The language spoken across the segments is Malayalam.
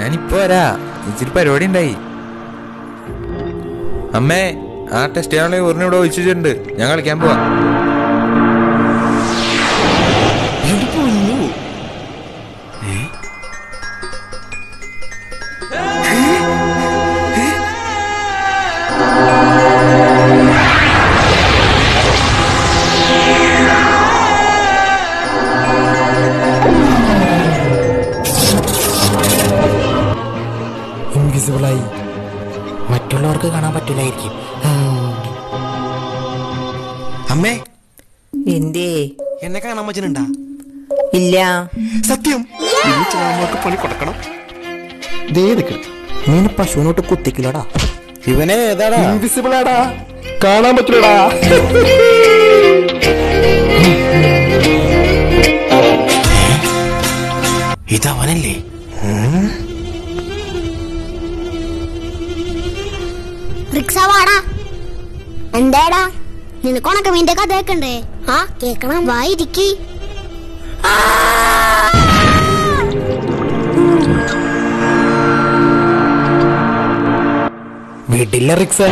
ഞാനിപ്പോ വരാ ഇച്ചിരി പരിപാടി ഉണ്ടായി അമ്മേ ആ ടെസ്റ്റ് ചെയ്യാനുള്ള ഉറിനെ ഇവിടെ ഒഴിച്ചിട്ടുണ്ട് ഞാൻ കളിക്കാൻ പോവാ ഇൻവിസിബിളായി മറ്റുള്ളവർക്ക് കാണാൻ പറ്റില്ലായിരിക്കും അമ്മേ എന്തേ എന്നെ കാണാൻ പറ്റുന്നുണ്ടാ ഇല്ല സത്യം ഇന്ന് ചിലവന്മാർക്ക് പണി കൊടുക്കണം ദേ നിൽക്കണം നീ പശുവിനോട്ട് കുത്തിക്കില്ലടാ ഇവനെ ഏതാടാ ഇൻവിസിബിൾ ആടാ കാണാൻ പറ്റില്ലടാ ഇതവനല്ലേ റിക്സ വാടാ എന്താടാ നിനക്കൊണക്ക മീന്റെ കഥ കേക്കണ്ടേ ആ കേക്കണം വായിരിക്കി വീട്ടില്ല റിക്സ്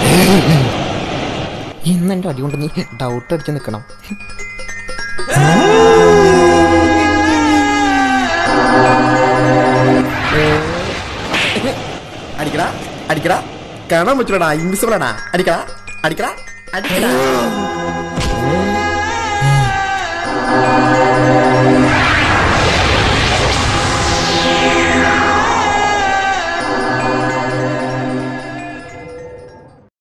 ഇന്ന് എന്റെ അടി കൊണ്ട് നീ ഡൗട്ട് അടിച്ച് നിൽക്കണം അടിക്കടാ അടിക്കടാ കാണാൻ പറ്റില്ലടാ ഇൻവിസിബിൾ ആടാ അടിക്കടാ അടിക്കടാ അടിക്കടാ